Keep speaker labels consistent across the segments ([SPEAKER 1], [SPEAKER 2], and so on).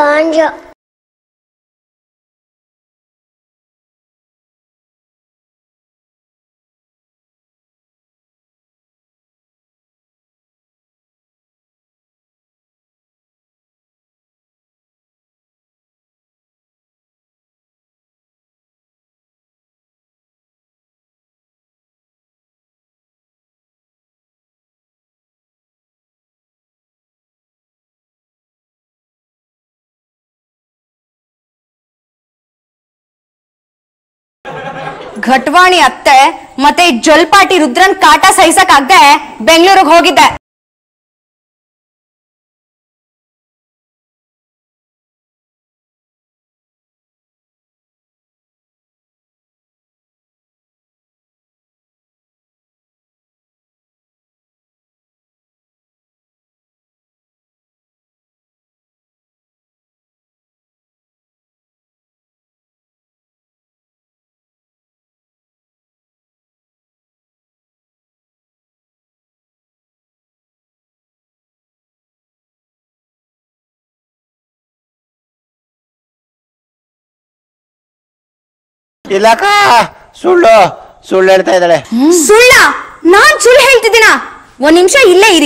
[SPEAKER 1] ಗಾಂಜಾ
[SPEAKER 2] ಘಟ್ವಾಣಿ ಅತ್ತೆ ಮತ್ತೆ ಈ ಜಲ್ಪಾಟಿ ರುದ್ರನ್ ಕಾಟ ಸಹಿಸಕ್ ಆಗದೆ ಬೆಂಗಳೂರಿಗೆ ಹೋಗಿದ್ದೆ
[SPEAKER 3] ಇಲ್ಲಕ್ಕ ಸುಳ್ಳು ಸುಳ್ಳು ಹೇಳ್ತಾ ಇದ್ದಾಳೆ
[SPEAKER 2] ಸುಳ್ಳ ನಾನ್ ಸುಳ್ಳು ಹೇಳ್ತಿದ್ದೀನ ಒಂದ್ ನಿಮಿಷ ಇಲ್ಲೇ ಇರಿ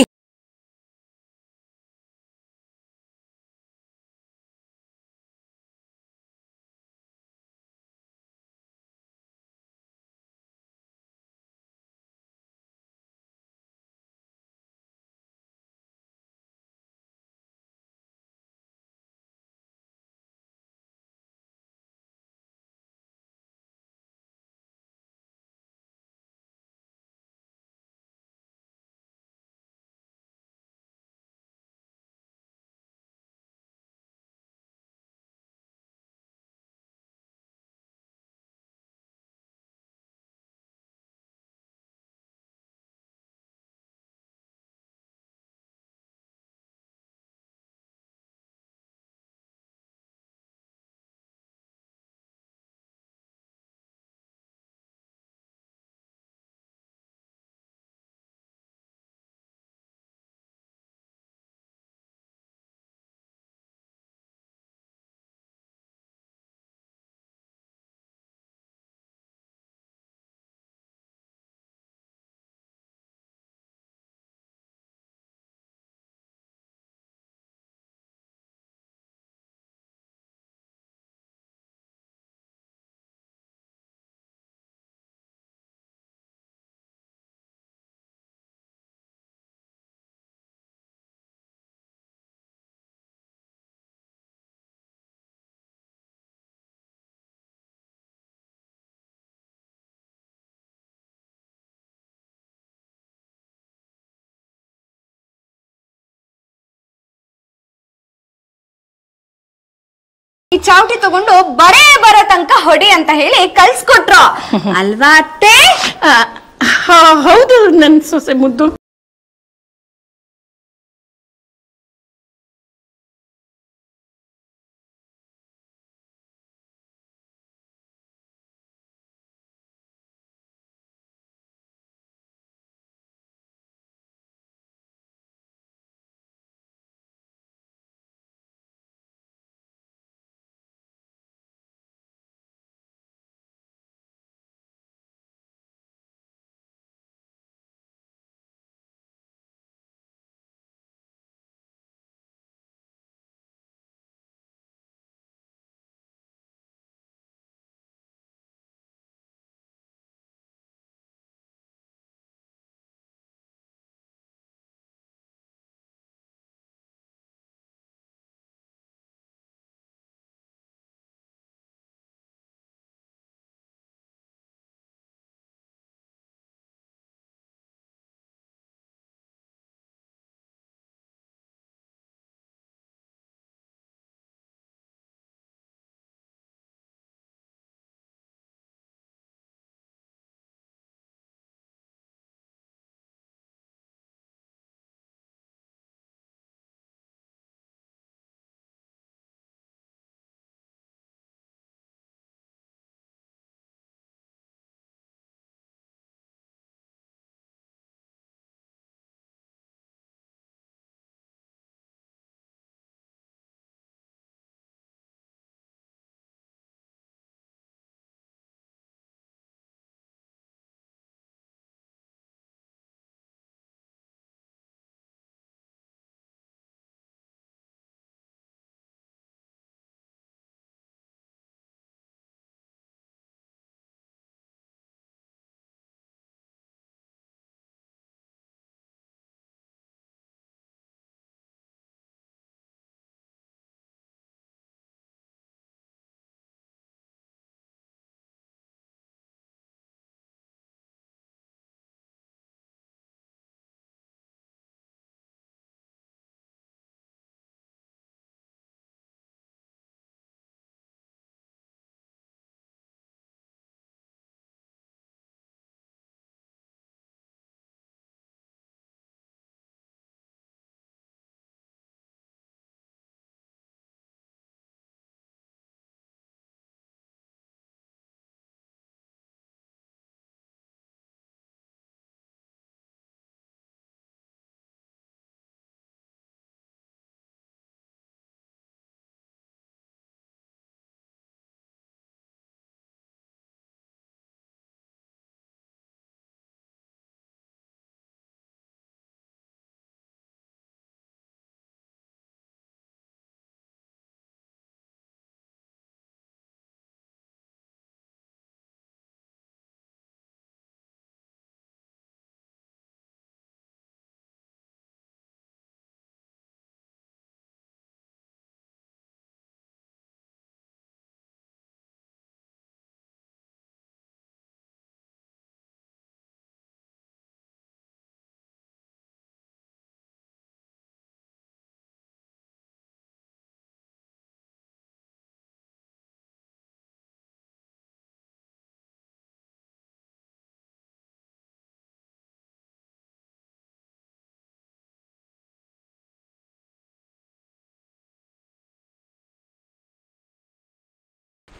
[SPEAKER 2] ಈ ಚಾವಟಿ ತಗೊಂಡು ಬರೇ ಬರೋ ತನಕ ಹೊಡಿ ಅಂತ ಹೇಳಿ ಕಲ್ಸ್ಕೊಟ್ರು ಅಲ್ವಾ ಅತ್ತೆ
[SPEAKER 4] ಆ, ಹ- ಹೌದು ನನ್ ಸೊಸೆ ಮುದ್ದು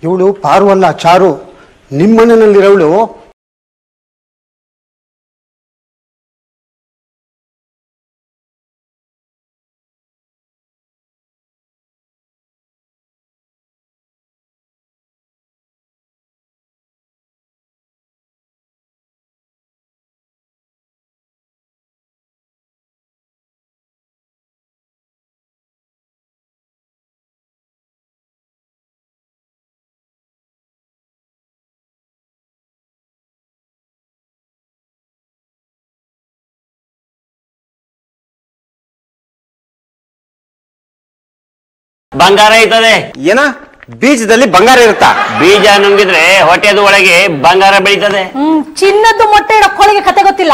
[SPEAKER 1] ಇವಳು ಪಾರು ಅಲ್ಲ ಚಾರು ನಿಮ್ಮನೆಯಲ್ಲಿರೋವಳು
[SPEAKER 5] ಬಂಗಾರ ಐತದೆ
[SPEAKER 3] ಏನ ಬೀಜದಲ್ಲಿ ಬಂಗಾರ ಇರುತ್ತಾ
[SPEAKER 5] ಬೀಜ ನುಂಗಿದ್ರೆ ಹೊಟ್ಟೆದ ಒಳಗೆ ಬಂಗಾರ ಬೆಳೀತದೆ
[SPEAKER 2] ಹ್ಮ್ ಚಿನ್ನದ್ದು ಮೊಟ್ಟೆ ಇಡೋ ಕೋಳಿಗೆ ಕತೆ ಗೊತ್ತಿಲ್ಲ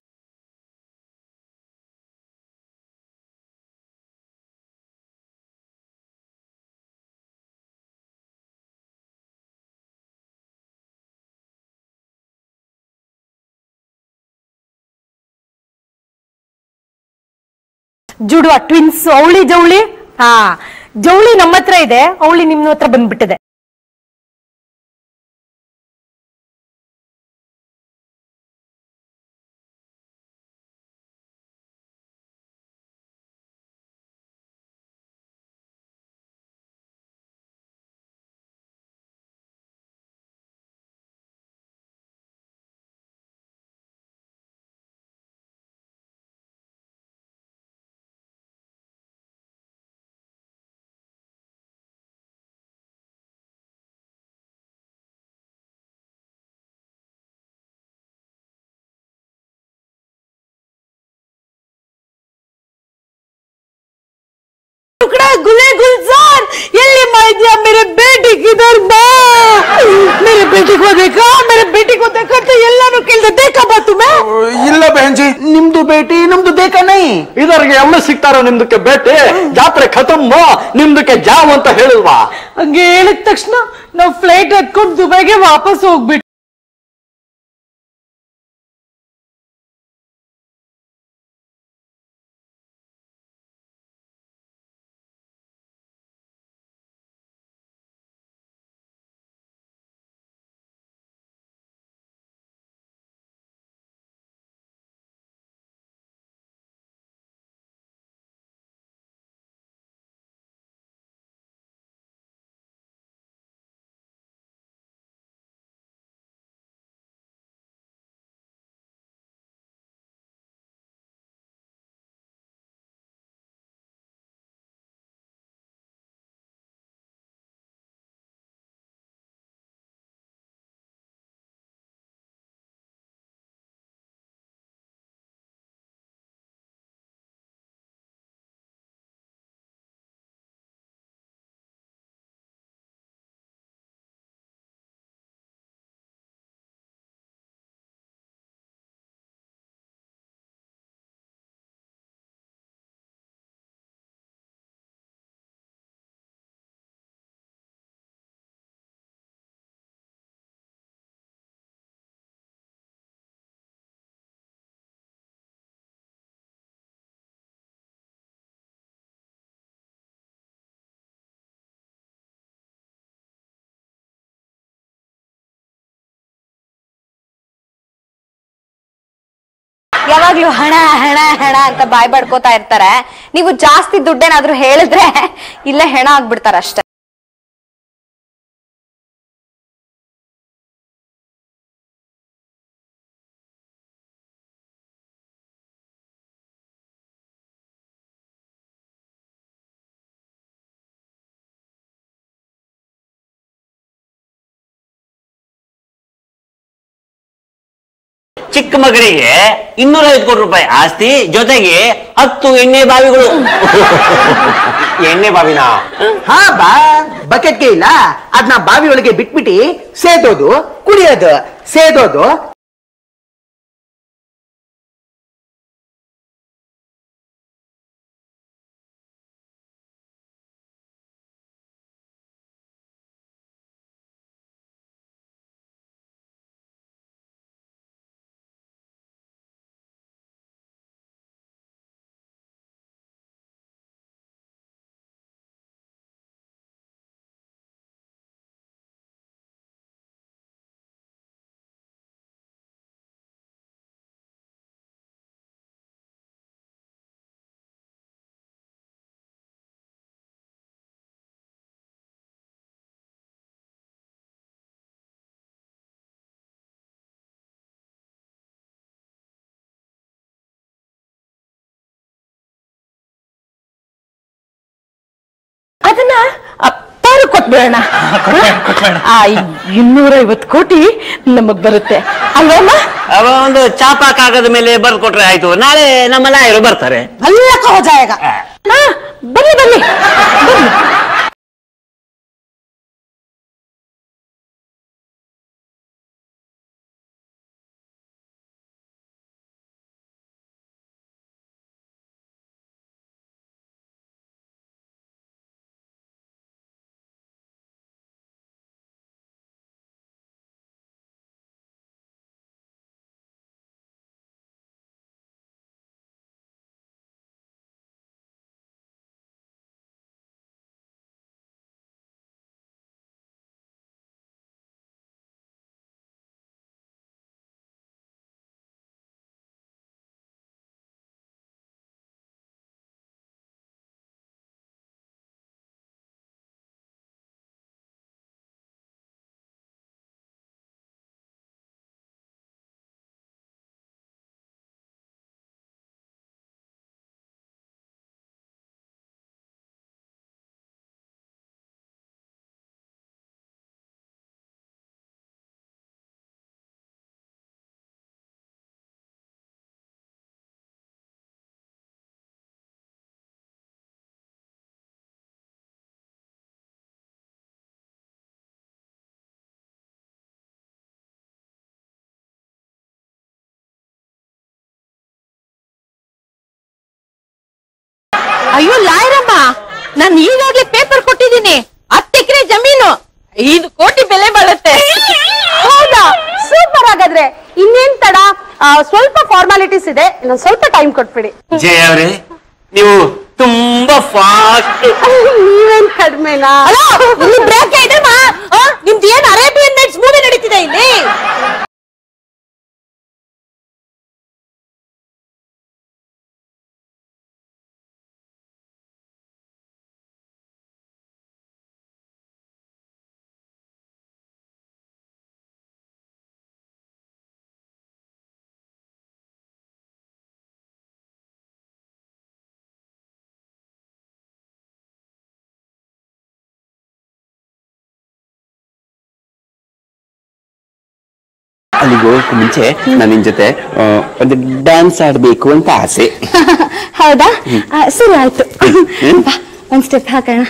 [SPEAKER 2] ಜುಡುವ ಟ್ವಿನ್ಸ್ ಅವಳಿ ಜವಳಿ ಹಾ ಜವಳಿ ನಮ್ಮ ಹತ್ರ ಇದೆ ಅವಳಿ ನಿಮ್ಮ ಹತ್ರ ಬಂದ್ಬಿಟ್ಟಿದೆ टुकड़ा गुले गुलजार ಎಲ್ಲಿ ಮಾಡಿದ್ಯಾ मेरे बेटी किधर बा मेरे बेटी को देखा मेरे बेटी को देखा तो ಎಲ್ಲಾನು ಕೇಳ್ದೆ देखा बा तुम्हें
[SPEAKER 1] ಇಲ್ಲ ಬೆಹನ್ಜಿ ನಿಮ್ದು ಬೇಟಿ ನಮ್ದು ದೇಕ ನೈ
[SPEAKER 6] ಇದರಿಗೆ ಎಮ್ಮೆ ಸಿಗ್ತಾರೋ ನಿಮ್ದಕ್ಕೆ ಬೇಟೆ ಜಾತ್ರೆ ಖತಮ್ಮ ನಿಮ್ದಕ್ಕೆ ಜಾವ್ ಅಂತ ಹೇಳಿಲ್ವಾ
[SPEAKER 2] ಹಂಗೆ ಹೇಳಿದ ತಕ್ಷಣ ನಾವು ಫ್ಲೈಟ್ ಹತ್ಕೊಂಡು ದುಬೈಗೆ ವಾಪಸ್ ಹೋಗ್ಬಿಟ್ಟು ಯಾವಾಗ್ಲೂ ಹಣ ಹಣ ಹಣ ಅಂತ ಬಾಯ್ ಬಡ್ಕೋತಾ ಇರ್ತಾರೆ ನೀವು ಜಾಸ್ತಿ ದುಡ್ಡೇನಾದ್ರೂ ಹೇಳಿದ್ರೆ ಇಲ್ಲೇ ಹೆಣ ಆಗ್ಬಿಡ್ತಾರ ಅಷ್ಟೇ
[SPEAKER 5] ಚಿಕ್ಕ ಮಗಳಿಗೆ ಇನ್ನೂರ ಐವತ್ತು ಕೋಟಿ ರೂಪಾಯಿ ಆಸ್ತಿ ಜೊತೆಗೆ ಹತ್ತು ಎಣ್ಣೆ ಬಾವಿಗಳು
[SPEAKER 3] ಎಣ್ಣೆ ಬಾವಿನ
[SPEAKER 7] ಹಾ ಬಾ ಬಕೆಟ್ಗೆ ಇಲ್ಲ ಅದನ್ನ ಬಾವಿ ಒಳಗೆ ಬಿಟ್ಬಿಟ್ಟು ಸೇದೋದು ಕುಡಿಯೋದು ಸೇದೋದು
[SPEAKER 4] ಅದನ್ನ ಪಾರು ಕೊಟ್ಬಿಡೋಣ ಆ ಇನ್ನೂರ ಐವತ್ತು ಕೋಟಿ ನಮಗ್ ಬರುತ್ತೆ ಅಲ್ವಮ್ಮ
[SPEAKER 5] ಅವ ಒಂದು ಚಾಪಾ ಕಾಗದ ಮೇಲೆ ಬರ್ದು ಕೊಟ್ರೆ ಆಯ್ತು ನಾಳೆ ನಮ್ಮ ಲಾಯರು ಬರ್ತಾರೆ
[SPEAKER 2] ಅಲ್ಲ ಕೋ ಜಾಯಗ
[SPEAKER 4] ಹಾ ಬನ್ನಿ ಬನ್ನಿ ಬನ್ನಿ ಅಯ್ಯೋ ಲಾಯರಮ್ಮ ನಾನು ಈಗಾಗ್ಲೇ ಪೇಪರ್ ಕೊಟ್ಟಿದ್ದೀನಿ ಹತ್ತು ಎಕರೆ ಜಮೀನು ಐದು ಕೋಟಿ ಬೆಲೆ ಬಾಳುತ್ತೆ
[SPEAKER 2] ಹೌದಾ ಸೂಪರ್ ಹಾಗಾದ್ರೆ ಇನ್ನೇನ್ ತಡ ಆ, ಸ್ವಲ್ಪ ಫಾರ್ಮಾಲಿಟೀಸ್ ಇದೆ ಇನ್ನೊಂದ್ ಸ್ವಲ್ಪ ಟೈಮ್ ಕೊಟ್ಬಿಡಿ
[SPEAKER 5] ಜಯ ಅವರೇ ನೀವು ತುಂಬಾ ಫಾಸ್ಟ್
[SPEAKER 2] ನೀವೇನ್ ಕಡಿಮೆನಾ
[SPEAKER 4] ಇಲ್ಲಿ ಬ್ರೇಕ್ ಇದೆ ಮಾ ಆ, ನಿಮ್ದು ಏನ್ ಅರೇಬಿಯನ್ ನೈಟ್ಸ್ ಮೂವಿ ನಡೀತಿದೆ ಇಲ್ಲಿ
[SPEAKER 3] ಅಲ್ಲಿಗೆ ಹೋಗಕ್ಕೆ ಮುಂಚೆ ನಾನು ನಿನ್ ಜೊತೆ ಆ, ಒಂದು ಡ್ಯಾನ್ಸ್ ಆಡ್ಬೇಕು ಅಂತ ಆಸೆ
[SPEAKER 4] ಹೌದಾ ಆ, ಸರಿ ಆಯ್ತು ಬಾ ಒಂದ್ ಸ್ಟೆಪ್ ಹಾಕೋಣ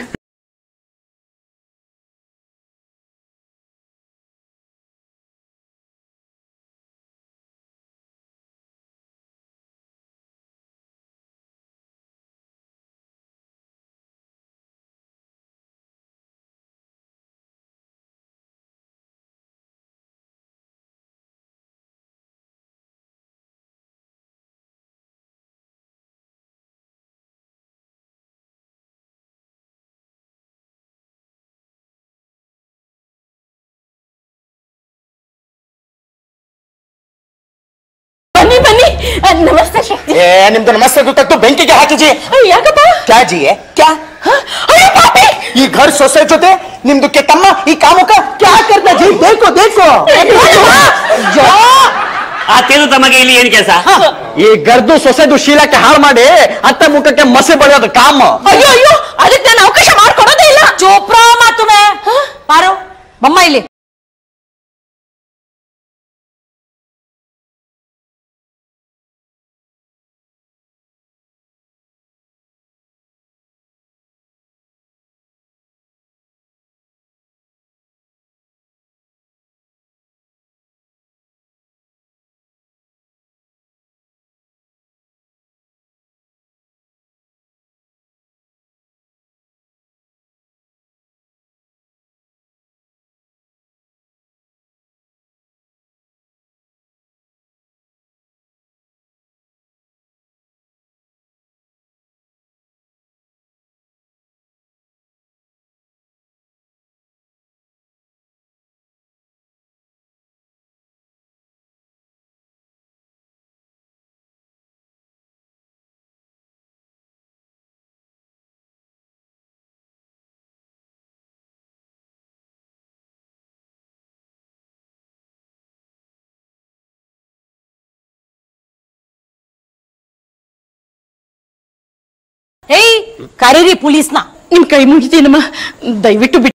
[SPEAKER 4] ಬನ್ನಿ ಬನ್ನಿ ಆ, ನಮಸ್ತೆ ಶಕ್ತಿ
[SPEAKER 7] ಏ ನಿಮ್ದು ನಮಸ್ತೆ ಗೊತ್ತಾಗ್ತು ಬೆಂಕಿಗೆ ಹಾಕಿಜಿ
[SPEAKER 4] ಅಯ್ಯೋ, ಯಾಕಪ್ಪ
[SPEAKER 7] ಕ್ಯಾ ಜಿ ಕ್ಯಾ
[SPEAKER 4] ಅಯ್ಯೋ, ಪಾಪಿ!
[SPEAKER 7] ಈ ಘರ್ ಸೊಸೆ ಜೊತೆ ನಿಮ್ದಕ್ಕೆ ತಮ್ಮ ಈ ಕಾಮುಕ ಕ್ಯಾ ಕರ್ತಾ ಜಿ ಬೇಕೋ ಬೇಕೋ
[SPEAKER 5] ಅತ್ತೇನು ತಮಗೆ ಇಲ್ಲಿ ಏನ್ ಕೆಲಸ
[SPEAKER 6] ಈ ಗರ್ದು ಸೊಸೆದು ಶೀಲಕ್ಕೆ ಹಾಳು ಮಾಡಿ ಅತ್ತ ಮುಖಕ್ಕೆ ಮಸಿ ಬಳಿಯೋದು ಕಾಮ
[SPEAKER 4] ಅಯ್ಯೋ ಅಯ್ಯೋ ಅದಕ್ಕೆ ನಾನು ಅವಕಾಶ ಮಾಡ್ಕೊಡೋದೇ ಇಲ್ಲ ಚೋಪ್ರಾ ಮಾತುವೆ ಪಾರು ಬಮ್ಮ ಇಲ್ಲಿ ಏಯ್ ಕರೀರಿ ಪೊಲೀಸ್ನ
[SPEAKER 2] ನಿಮ್ ಕೈ ಮುಗಿತೀನಮ್ಮ ದಯವಿಟ್ಟು ಬಿಟ್ಟು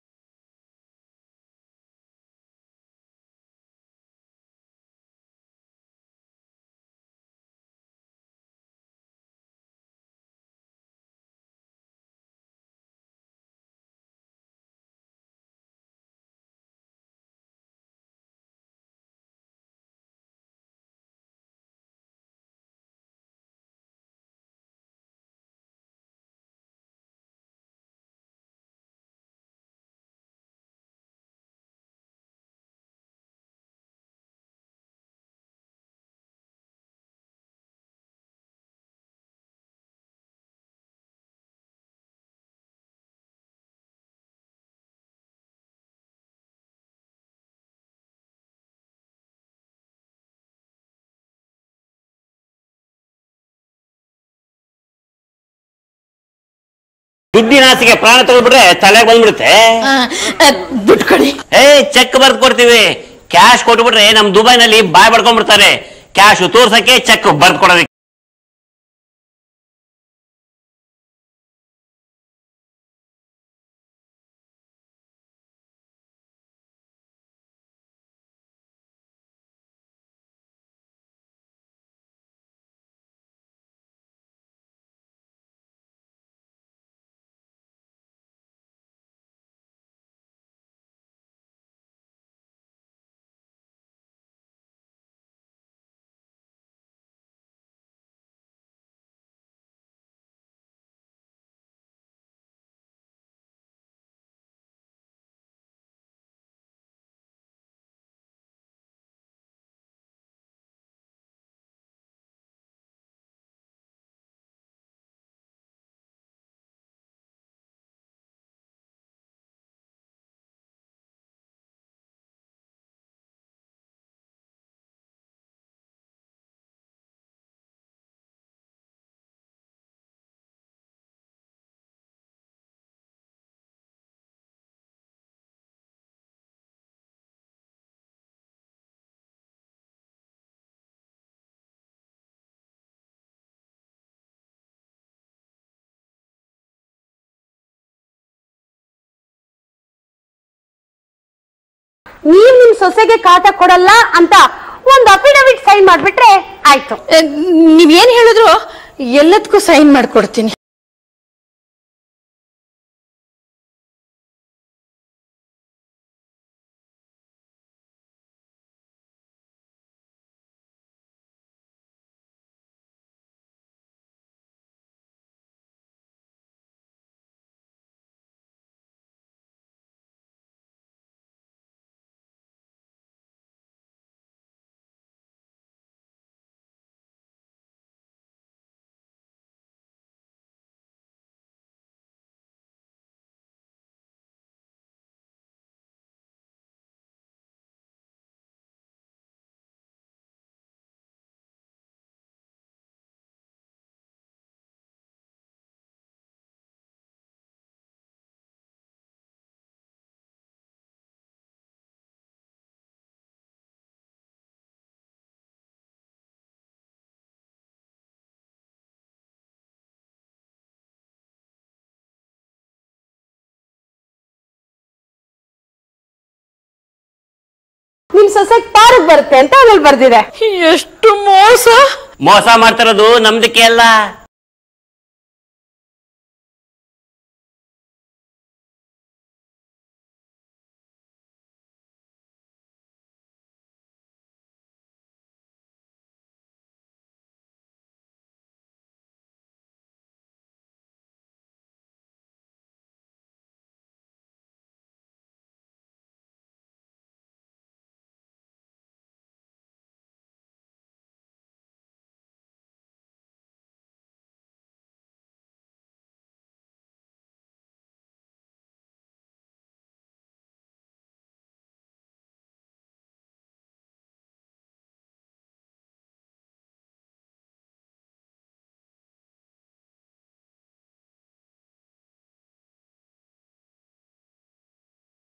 [SPEAKER 5] ದುಡ್ಡಿನ ಆಸೆಗೆ ಪ್ರಾಣ ತಗೊಂಡ್ಬಿಟ್ರೆ ತಲೆಗೆ ಬಂದ್ಬಿಡುತ್ತೆ
[SPEAKER 2] ದುಡ್ಡು ಕಡೆ
[SPEAKER 5] ಏ ಚೆಕ್ ಬರ್ದ್ ಕೊಡ್ತೀವಿ ಕ್ಯಾಶ್ ಕೊಟ್ಬಿಟ್ರೆ ನಮ್ ದುಬೈನಲ್ಲಿ ಬಾಯ್ ಬಡ್ಕೊಂಡ್ಬಿಡ್ತಾರೆ ಕ್ಯಾಶ್ ತೋರ್ಸಕ್ಕೆ ಚೆಕ್ ಬರ್ದ್ ಕೊಡೋದಕ್ಕೆ
[SPEAKER 4] ನೀವ್ ನಿಮ್ ಸೊಸೆಗೆ ಕಾಟ ಕೊಡಲ್ಲ ಅಂತ ಒಂದ್ ಅಫಿಡವಿಟ್ ಸೈನ್ ಮಾಡ್ಬಿಟ್ರೆ ಆಯ್ತು
[SPEAKER 2] ನೀವೇನ್ ಹೇಳಿದ್ರು ಎಲ್ಲದಕ್ಕೂ ಸೈನ್ ಮಾಡ್ಕೊಡ್ತೀನಿ
[SPEAKER 4] ನಿಮ್ ಸೊಸೆಗ್ ಪಾರಕ್ ಬರುತ್ತೆ ಅಂತ ಅದ್ರಲ್ಲಿ ಬರ್ದಿದೆ
[SPEAKER 2] ಎಷ್ಟು ಮೋಸ
[SPEAKER 5] ಮೋಸ ಮಾಡ್ತಿರೋದು ನಮ್ದಕ್ಕೆ ಅಲ್ಲ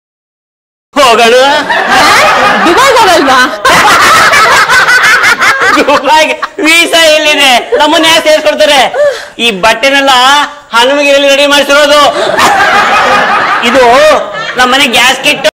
[SPEAKER 5] ಹೋಗೋಣ
[SPEAKER 2] ದುಬೈಗೆ ಹೋಗಲ್ವಾ
[SPEAKER 5] ದುಬೈಗೆ ವೀಸಾ ಎಲ್ಲಿದೆ ನಮ್ಮನ್ನ ಯಾಕೆ ಸೇರಿಸ್ಕೊಡ್ತಾರೆ ಈ ಬಟ್ಟೆನೆಲ್ಲ ಹನುಮಗಿರಲ್ಲಿ ರೆಡಿ ಮಾಡಿಸಿರೋದು ಇದು ನಮ್ಮನೆ ಗ್ಯಾಸ್ ಕಿಟ್